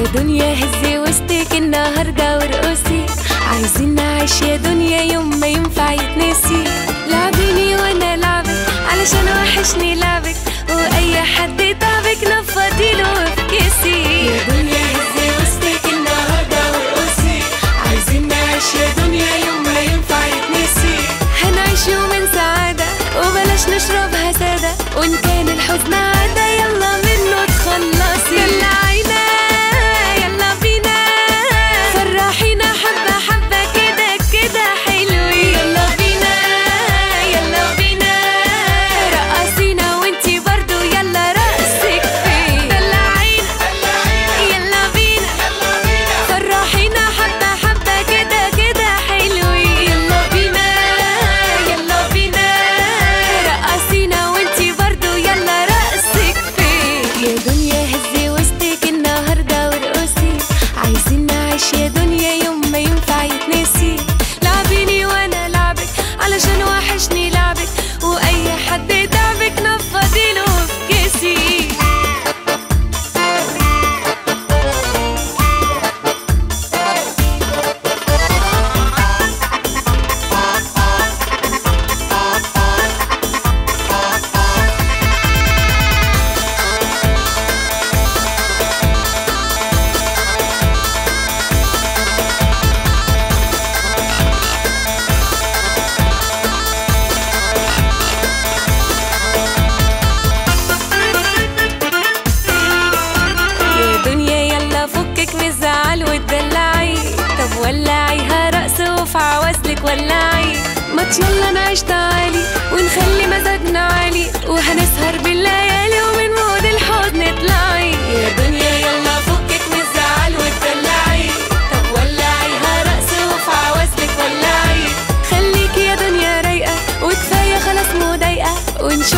دنيا هزي وسطك النهاردة وارقصي عايزين نعيش يا دنيا يوم ما ينفع يتنسي لعبيني وانا لعبك علشان وحشني لعبك واي حد تعبك نفضيله وافكسي يا دنيا هزي وسطك النهاردة وارقصي عايزين نعيش يا دنيا يوم ما ينفع يتنسي هنعيش يومين سعادة وبلاش نشربها سادة وإن كان الحزن عادة يلا منه تخلصي يلا عينا يلا بينا فرحينا حبة حبة كده كده حلوين يلا بينا يلا بينا رقصينا وانتي برضو يلا رقصك فين دلعينا يلا بينا فرحينا حبة حبة كده كده حلوين يلا بينا يلا بينا رقصينا وانتي برضو يلا رقصك فين يا دنيا هزي وسطك النهاردة وارقصي عايزين نعيش يا دنيا يوم ما ينفع يتنسي لعبيني وانا لعبك علشان وحشني لعبك واي حد تعبك نفضيله في كيسي يا دنيا يلا فكك من الزعل وتدلعي طب ولعيها رقص وفي عوازلك ولعي ما يلا نعيش تعالي ونخلي مزاجنا عالي وهنسهر بالليالي ومن مود الحزن اطلعي يا دنيا يلا فكك من الزعل وتدلعي طب ولعيها رقص وفي عوازلك ولعي خليكي يا دنيا رايقة وكفاية خلاص مضايقة ونشوف